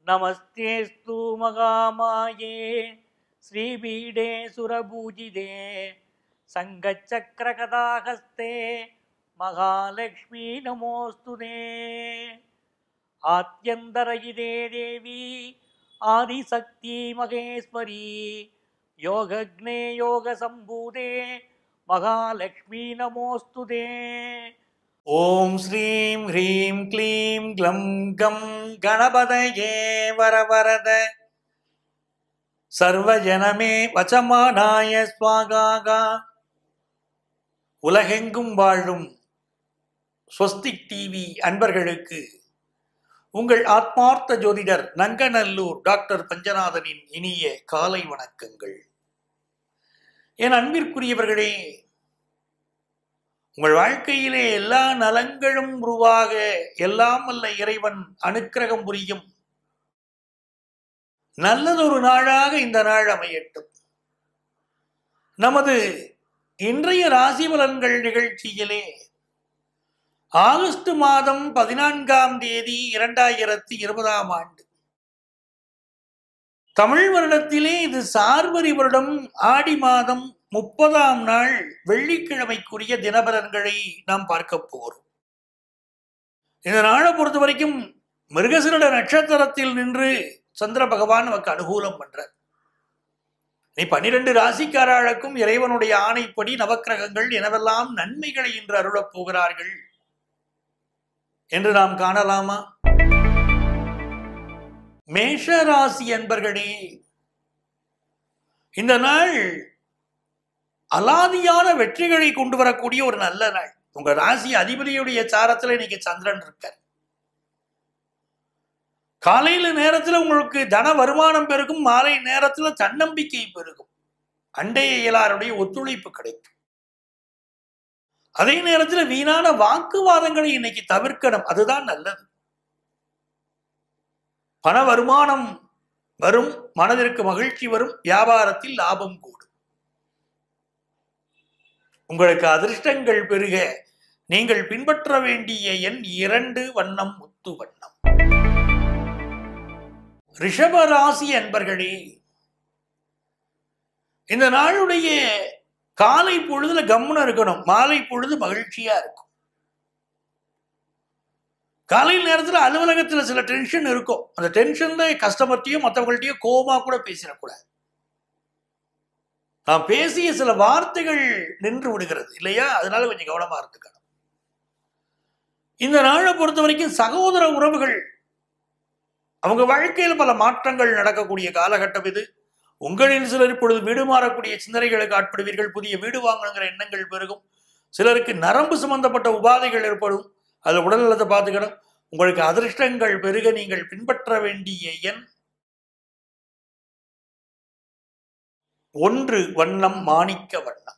नमस्तेऽस्तु महामाये श्रीपीडे सुरपूजिते सङ्गचक्रकदाहस्ते महालक्ष्मी नमोऽस्तु ते आत्यन्तरयिते देवी आदिशक्ति महेश्वरी योगग्ने योगसम्भूते महालक्ष्मी नमोऽस्तु ते ॐ श्रीं ह्रीं क्लीं ग्लं गं गणपतये वरवरद சர்வஜனமே வசமானாய ஸ்வாகாகா உலகெங்கும் வாழும் ஸ்வஸ்திக் டிவி அன்பர்களுக்கு உங்கள் ஆத்மார்த்த ஜோதிடர் நங்கநல்லூர் டாக்டர் பஞ்சநாதனின் இனிய காலை வணக்கங்கள் என் அன்பிற்குரியவர்களே உங்கள் வாழ்க்கையிலே எல்லா நலங்களும் உருவாக எல்லாம் வல்ல இறைவன் அனுக்கிரகம் புரியும் நல்லதொரு நாளாக இந்த நாள் அமையட்டும் நமது இன்றைய ராசி பலன்கள் நிகழ்ச்சியிலே ஆகஸ்ட் மாதம் பதினான்காம் தேதி இரண்டாயிரத்தி இருபதாம் ஆண்டு தமிழ் வருடத்திலே இது சார்வரி வருடம் ஆடி மாதம் முப்பதாம் நாள் வெள்ளிக்கிழமைக்குரிய தினபலன்களை நாம் பார்க்க போகிறோம் இந்த நாளை பொறுத்த வரைக்கும் மிருகசிரட நட்சத்திரத்தில் நின்று சந்திர பகவான் நமக்கு அனுகூலம் பண்றார் நீ பன்னிரண்டு ராசிக்காரர்களுக்கும் இறைவனுடைய ஆணைப்படி நவக்கிரகங்கள் எனவெல்லாம் நன்மைகளை இன்று அருளப் போகிறார்கள் என்று நாம் காணலாமா மேஷ ராசி என்பர்களே இந்த நாள் அலாதியான வெற்றிகளை கொண்டு வரக்கூடிய ஒரு நல்ல நாள் உங்க ராசி அதிபதியுடைய சாரத்துல இன்னைக்கு சந்திரன் இருக்கார் காலையில நேரத்துல உங்களுக்கு தன வருமானம் பெருகும் மாலை நேரத்துல தன்னம்பிக்கை பெருகும் அண்டைய இயலாருடைய ஒத்துழைப்பு கிடைக்கும் அதே நேரத்துல வீணான வாக்குவாதங்களை இன்னைக்கு தவிர்க்கணும் அதுதான் நல்லது பண வருமானம் வரும் மனதிற்கு மகிழ்ச்சி வரும் வியாபாரத்தில் லாபம் கூடும் உங்களுக்கு அதிர்ஷ்டங்கள் பெருக நீங்கள் பின்பற்ற வேண்டிய எண் இரண்டு வண்ணம் முத்து வண்ணம் ரிஷபராசி அன்பர்களே இந்த நாளுடைய காலை பொழுதுல கம்முன்னு இருக்கணும் மாலை பொழுது மகிழ்ச்சியா இருக்கும் காலையில் நேரத்தில் அலுவலகத்தில் சில டென்ஷன் இருக்கும் அந்த டென்ஷன்ல கஸ்டமர்ட்டையும் மற்றவங்கள்ட்டையும் கோபமா கூட பேசிடக்கூடாது நான் பேசிய சில வார்த்தைகள் நின்று விடுகிறது இல்லையா அதனால கொஞ்சம் கவனமா இருந்துக்கணும் இந்த நாளை பொறுத்த வரைக்கும் சகோதர உறவுகள் அவங்க வாழ்க்கையில் பல மாற்றங்கள் நடக்கக்கூடிய காலகட்டம் இது உங்களில் சிலர் இப்பொழுது வீடு மாறக்கூடிய சிந்தனைகளுக்கு ஆட்படுவீர்கள் புதிய வீடு வாங்கணுங்கிற எண்ணங்கள் பெருகும் சிலருக்கு நரம்பு சம்பந்தப்பட்ட உபாதைகள் ஏற்படும் அதில் உடல்நலத்தை பார்த்துக்கணும் உங்களுக்கு அதிர்ஷ்டங்கள் பெருக நீங்கள் பின்பற்ற வேண்டிய எண் ஒன்று வண்ணம் மாணிக்க வண்ணம்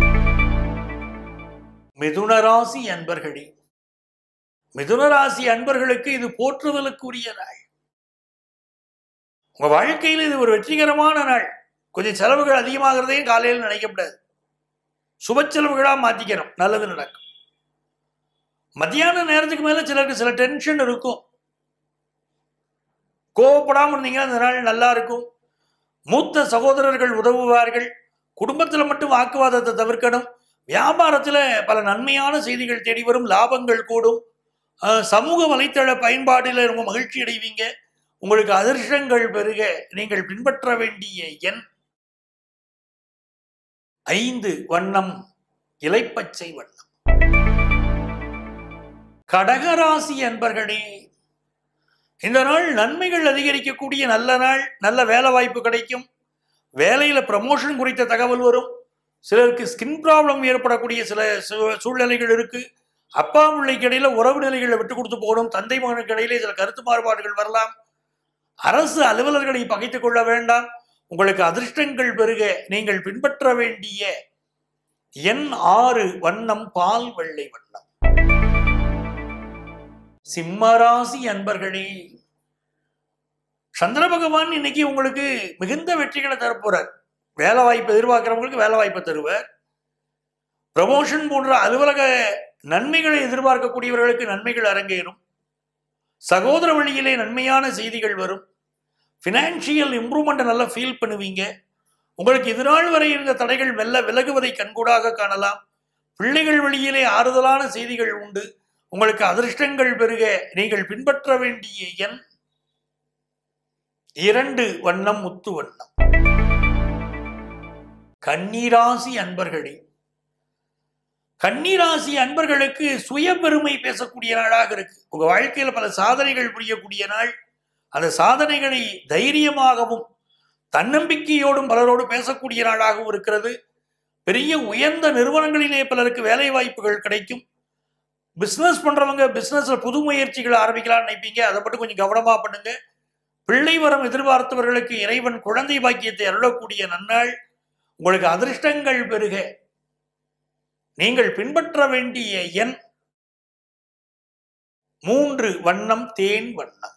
மிதுனராசி அன்பர்களே மிதுனராசி அன்பர்களுக்கு இது போற்றுதலுக்குரிய நாள் உங்க வாழ்க்கையில் இது ஒரு வெற்றிகரமான நாள் கொஞ்சம் செலவுகள் அதிகமாகிறதையும் காலையில் நினைக்கப்படாது சுப செலவுகளா மாத்திக்கணும் நல்லது நடக்கும் மத்தியான நேரத்துக்கு மேல சிலருக்கு சில டென்ஷன் இருக்கும் கோவப்படாம இருந்தீங்கன்னா அந்த நாள் நல்லா இருக்கும் மூத்த சகோதரர்கள் உதவுவார்கள் குடும்பத்துல மட்டும் வாக்குவாதத்தை தவிர்க்கணும் வியாபாரத்துல பல நன்மையான செய்திகள் தேடி வரும் லாபங்கள் கூடும் அஹ், சமூக வலைத்தள பயன்பாட்டில் ரொம்ப மகிழ்ச்சி அடைவீங்க உங்களுக்கு அதிர்ஷ்டங்கள் பெருக நீங்கள் பின்பற்ற வேண்டிய எண் ஐந்து வண்ணம் இலைப்பச்சை வண்ணம் கடகராசி அன்பர்களே இந்த நாள் நன்மைகள் அதிகரிக்கக்கூடிய நல்ல நாள் நல்ல வேலை வாய்ப்பு கிடைக்கும் வேலையில ப்ரமோஷன் குறித்த தகவல் வரும் சிலருக்கு ஸ்கின் ப்ராப்ளம் ஏற்படக்கூடிய சில சூ- சூழ்நிலைகள் இருக்கு அப்பா பிள்ளைக்கு இடையில உறவு நிலைகளை விட்டு கொடுத்து போகணும் தந்தை மகனுக்கு இடையிலே சில கருத்து மாறுபாடுகள் வரலாம் அரசு அலுவலர்களை பகைத்துக் கொள்ள வேண்டாம் உங்களுக்கு அதிர்ஷ்டங்கள் பெருக நீங்கள் பின்பற்ற வேண்டிய எண் ஆறு வண்ணம் பால் வெள்ளை வண்ணம் சிம்மராசி அன்பர்களே சந்திர பகவான் இன்னைக்கு உங்களுக்கு மிகுந்த வெற்றிகளை தரப்போறார் வேலை வாய்ப்பு எதிர்பார்க்கிறவங்களுக்கு வேலை வாய்ப்பை தருவார் ப்ரமோஷன் போன்ற அலுவலக நன்மைகளை எதிர்பார்க்கக்கூடியவர்களுக்கு நன்மைகள் அரங்கேறும் சகோதர வழியிலே நன்மையான செய்திகள் வரும் ஃபினான்ஷியல் இம்ப்ரூவ்மெண்ட்டை நல்லா ஃபீல் பண்ணுவீங்க உங்களுக்கு இது நாள் வரை இருந்த தடைகள் மெல்ல விலகுவதை கண்கூடாக காணலாம் பிள்ளைகள் வழியிலே ஆறுதலான செய்திகள் உண்டு உங்களுக்கு அதிர்ஷ்டங்கள் பெருக நீங்கள் பின்பற்ற வேண்டிய எண் இரண்டு வண்ணம் முத்து வண்ணம் கன்னிராசி அன்பர்களே கன்னிராசி அன்பர்களுக்கு சுய பெருமை பேசக்கூடிய நாளாக இருக்கு உங்க வாழ்க்கையில பல சாதனைகள் புரியக்கூடிய நாள் அந்த சாதனைகளை தைரியமாகவும் தன்னம்பிக்கையோடும் பலரோடு பேசக்கூடிய நாளாகவும் இருக்கிறது பெரிய உயர்ந்த நிறுவனங்களிலே பலருக்கு வேலை வாய்ப்புகள் கிடைக்கும் பிஸ்னஸ் பண்றவங்க பிஸ்னஸ்ல புது முயற்சிகளை ஆரம்பிக்கலாம்னு நினைப்பீங்க அதை மட்டும் கொஞ்சம் கவனமா பண்ணுங்க பிள்ளை வரம் எதிர்பார்த்தவர்களுக்கு இறைவன் குழந்தை பாக்கியத்தை அருளக்கூடிய நன்னாள் உங்களுக்கு அதிர்ஷ்டங்கள் பெருக நீங்கள் பின்பற்ற வேண்டிய எண் மூன்று வண்ணம் தேன் வண்ணம்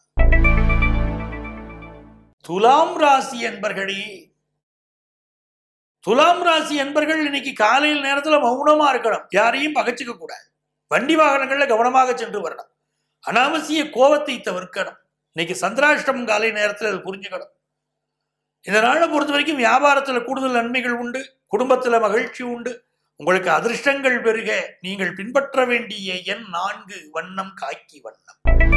துலாம் ராசி என்பர்களே துலாம் ராசி என்பர்கள் இன்னைக்கு காலையில் நேரத்துல மௌனமா இருக்கணும் யாரையும் பகச்சுக்க கூடாது வண்டி வாகனங்கள்ல கவனமாக சென்று வரணும் அனாவசிய கோபத்தை தவிர்க்கணும் இன்னைக்கு சந்திராஷ்டமம் காலை நேரத்தில் அது புரிஞ்சுக்கணும் இந்த நாளை பொறுத்த வரைக்கும் வியாபாரத்துல கூடுதல் நன்மைகள் உண்டு குடும்பத்துல மகிழ்ச்சி உண்டு உங்களுக்கு அதிர்ஷ்டங்கள் பெருக நீங்கள் பின்பற்ற வேண்டிய எண் நான்கு வண்ணம் காக்கி வண்ணம்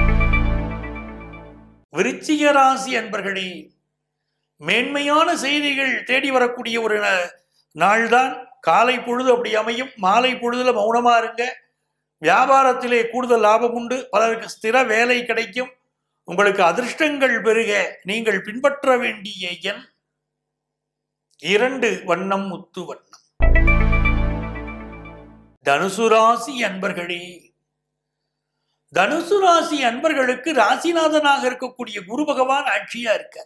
விருச்சிக ராசி அன்பர்களே மேன்மையான செய்திகள் தேடி வரக்கூடிய ஒரு ந- நாள்தான் காலை பொழுது அப்படி அமையும் மாலை பொழுதுல மௌனமா இருங்க வியாபாரத்திலே கூடுதல் லாபம் உண்டு பலருக்கு ஸ்திர வேலை கிடைக்கும் உங்களுக்கு அதிர்ஷ்டங்கள் பெருக நீங்கள் பின்பற்ற வேண்டிய எண் இரண்டு வண்ணம் முத்து வண்ணம் தனுசு ராசி அன்பர்களே தனுசு ராசி அன்பர்களுக்கு ராசிநாதனாக இருக்கக்கூடிய குரு பகவான் ஆட்சியா இருக்கார்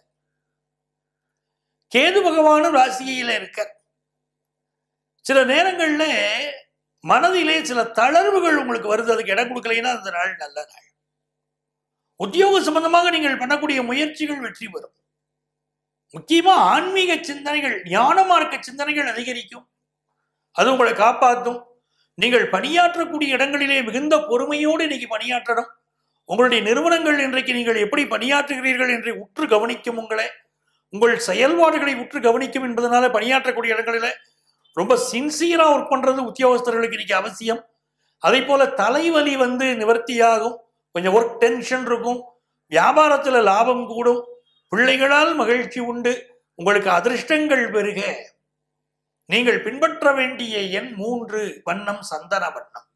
கேது பகவானும் ராசியில இருக்கார் சில நேரங்கள்ல மனதிலே சில தளர்வுகள் உங்களுக்கு வருது அதுக்கு இடம் கொடுக்கலைன்னா அந்த நாள் நல்ல நாள் உத்தியோக சம்பந்தமாக நீங்கள் பண்ணக்கூடிய முயற்சிகள் வெற்றி பெறும் முக்கியமா ஆன்மீக சிந்தனைகள் ஞான மார்க்க சிந்தனைகள் அதிகரிக்கும் அது உங்களை காப்பாற்றும் நீங்கள் பணியாற்றக்கூடிய இடங்களிலே மிகுந்த பொறுமையோடு இன்னைக்கு பணியாற்றணும் உங்களுடைய நிறுவனங்கள் இன்றைக்கு நீங்கள் எப்படி பணியாற்றுகிறீர்கள் என்று உற்று கவனிக்கும் உங்களை உங்கள் செயல்பாடுகளை உற்று கவனிக்கும் என்பதனால பணியாற்றக்கூடிய இடங்களில ரொம்ப சின்சியரா ஒர்க் பண்றது உத்தியோகஸ்தர்களுக்கு இன்னைக்கு அவசியம் அதே போல தலைவலி வந்து நிவர்த்தியாகும் கொஞ்சம் ஒர்க் டென்ஷன் இருக்கும் வியாபாரத்துல லாபம் கூடும் பிள்ளைகளால் மகிழ்ச்சி உண்டு உங்களுக்கு அதிர்ஷ்டங்கள் பெருக நீங்கள் பின்பற்ற வேண்டிய எண் மூன்று வண்ணம் சந்தன வண்ணம்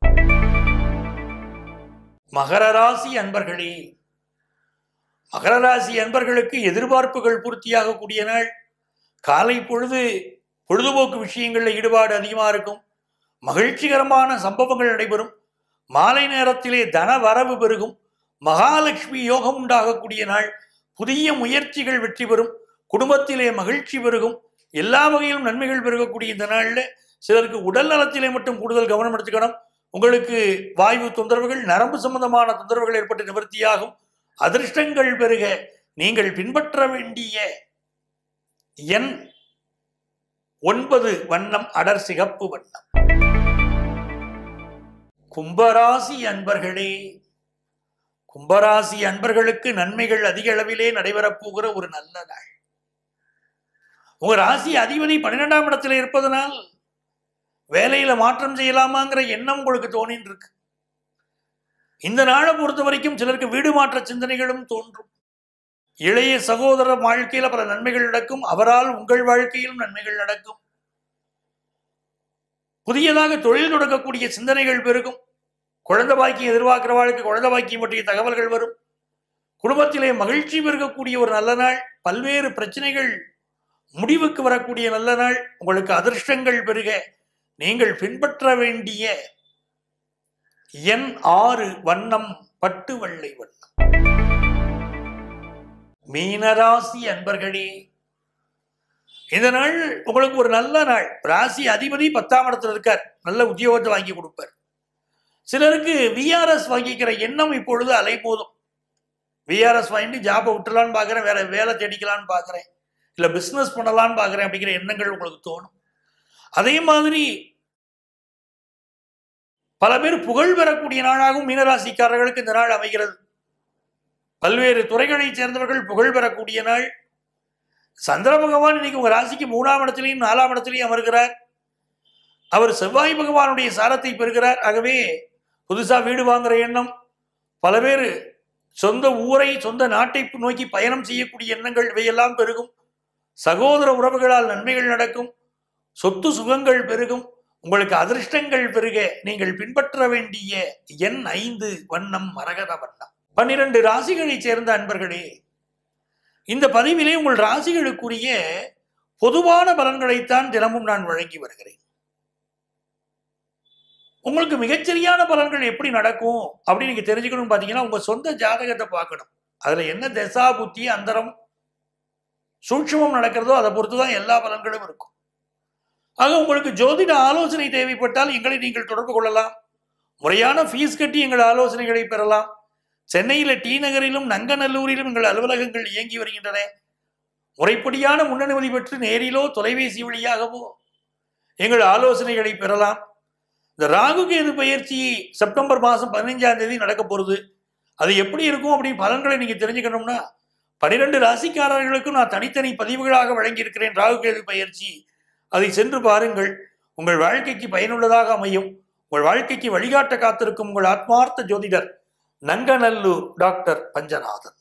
மகர ராசி அன்பர்களே மகர ராசி அன்பர்களுக்கு எதிர்பார்ப்புகள் பூர்த்தியாகக்கூடிய நாள் காலை பொழுது பொழுதுபோக்கு விஷயங்களில் ஈடுபாடு அதிகமாக இருக்கும் மகிழ்ச்சிகரமான சம்பவங்கள் நடைபெறும் மாலை நேரத்திலே தன வரவு பெருகும் மகாலட்சுமி யோகம் உண்டாகக்கூடிய நாள் புதிய முயற்சிகள் வெற்றி பெறும் குடும்பத்திலே மகிழ்ச்சி பெருகும் எல்லா வகையிலும் நன்மைகள் பெருகக்கூடிய இந்த நாளில் சிலருக்கு உடல் நலத்திலே மட்டும் கூடுதல் கவனம் எடுத்துக்கணும் உங்களுக்கு வாயு தொந்தரவுகள் நரம்பு சம்பந்தமான தொந்தரவுகள் ஏற்பட்டு நிவர்த்தியாகும் அதிர்ஷ்டங்கள் பெருக நீங்கள் பின்பற்ற வேண்டிய எண் ஒன்பது வண்ணம் அடர் சிகப்பு வண்ணம் கும்பராசி அன்பர்களே கும்பராசி அன்பர்களுக்கு நன்மைகள் அதிக அளவிலே நடைபெறப் போகிற ஒரு நல்ல நாள் உங்க ராசி அதிபதி பன்னிரெண்டாம் இடத்துல இருப்பதனால் வேலையில மாற்றம் செய்யலாமாங்கிற எண்ணம் உங்களுக்கு தோணின்னு இருக்கு இந்த நாளை பொறுத்த வரைக்கும் சிலருக்கு வீடு மாற்ற சிந்தனைகளும் தோன்றும் இளைய சகோதர வாழ்க்கையில பல நன்மைகள் நடக்கும் அவரால் உங்கள் வாழ்க்கையிலும் நன்மைகள் நடக்கும் புதியதாக தொழில் தொடங்கக்கூடிய சிந்தனைகள் பெருகும் குழந்தை பாக்கியம் எதிர்பார்க்கிறவாளுக்கு குழந்தை பாக்கியம் பற்றிய தகவல்கள் வரும் குடும்பத்திலே மகிழ்ச்சி பெருகக்கூடிய ஒரு நல்ல நாள் பல்வேறு பிரச்சனைகள் முடிவுக்கு வரக்கூடிய நல்ல நாள் உங்களுக்கு அதிர்ஷ்டங்கள் பெருக நீங்கள் பின்பற்ற வேண்டிய எண் ஆறு வண்ணம் பட்டு வெள்ளை வண்ணம் மீனராசி அன்பர்களே இந்த நாள் உங்களுக்கு ஒரு நல்ல நாள் ராசி அதிபதி பத்தாம் இடத்துல இருக்கார் நல்ல உத்தியோகத்தை வாங்கி கொடுப்பார் சிலருக்கு விஆர்எஸ் வாங்கிக்கிற எண்ணம் இப்பொழுது அலைமோதும் விஆர்எஸ் வாங்கிட்டு ஜாபை விட்டுலான்னு பார்க்குறேன் வேற வேலை தேடிக்கலான்னு பார்க்குறேன் இல்லை பிஸ்னஸ் பண்ணலான்னு பார்க்குறேன் அப்படிங்கிற எண்ணங்கள் உங்களுக்கு தோணும் அதே மாதிரி பல பேர் புகழ் பெறக்கூடிய நாளாகவும் மீனராசிக்காரர்களுக்கு இந்த நாள் அமைகிறது பல்வேறு துறைகளைச் சேர்ந்தவர்கள் புகழ் பெறக்கூடிய நாள் சந்திர பகவான் இன்னைக்கு உங்க ராசிக்கு மூணாம் இடத்திலையும் நாலாம் இடத்திலையும் அமர்கிறார் அவர் செவ்வாய் பகவானுடைய சாரத்தை பெறுகிறார் ஆகவே புதுசா வீடு வாங்குற எண்ணம் பல பேர் சொந்த ஊரை சொந்த நாட்டை நோக்கி பயணம் செய்யக்கூடிய எண்ணங்கள் இவையெல்லாம் பெருகும் சகோதர உறவுகளால் நன்மைகள் நடக்கும் சொத்து சுகங்கள் பெருகும் உங்களுக்கு அதிர்ஷ்டங்கள் பெருக நீங்கள் பின்பற்ற வேண்டிய எண் ஐந்து வண்ணம் மரகத வண்ணம் பன்னிரண்டு ராசிகளைச் சேர்ந்த அன்பர்களே இந்த பதிவிலே உங்கள் ராசிகளுக்குரிய பொதுவான பலன்களைத்தான் தினமும் நான் வழங்கி வருகிறேன் உங்களுக்கு மிகச்சரியான பலன்கள் எப்படி நடக்கும் அப்படின்னு நீங்க தெரிஞ்சுக்கணும்னு பாத்தீங்கன்னா உங்க சொந்த ஜாதகத்தை பார்க்கணும் அதுல என்ன தசா புத்தி அந்தரம் சூட்சமம் நடக்கிறதோ அதை பொறுத்து தான் எல்லா பலன்களும் இருக்கும் ஆக உங்களுக்கு ஜோதிட ஆலோசனை தேவைப்பட்டால் எங்களை நீங்கள் தொடர்பு கொள்ளலாம் முறையான ஃபீஸ் கட்டி எங்கள் ஆலோசனைகளை பெறலாம் சென்னையில டி நகரிலும் நங்கநல்லூரிலும் எங்கள் அலுவலகங்கள் இயங்கி வருகின்றன முறைப்படியான முன்னனுமதி பெற்று நேரிலோ தொலைபேசி வழியாகவோ எங்கள் ஆலோசனைகளை பெறலாம் இந்த ராகு கேது பயிற்சி செப்டம்பர் மாதம் பதினைஞ்சாம் தேதி நடக்க போகிறது அது எப்படி இருக்கும் அப்படின்னு பலன்களை நீங்க தெரிஞ்சுக்கணும்னா பனிரெண்டு ராசிக்காரர்களுக்கும் நான் தனித்தனி பதிவுகளாக வழங்கியிருக்கிறேன் ராகு கேது பயிற்சி அதை சென்று பாருங்கள் உங்கள் வாழ்க்கைக்கு பயனுள்ளதாக அமையும் உங்கள் வாழ்க்கைக்கு வழிகாட்ட காத்திருக்கும் உங்கள் ஆத்மார்த்த ஜோதிடர் நங்கநல்லூர் டாக்டர் பஞ்சநாதன்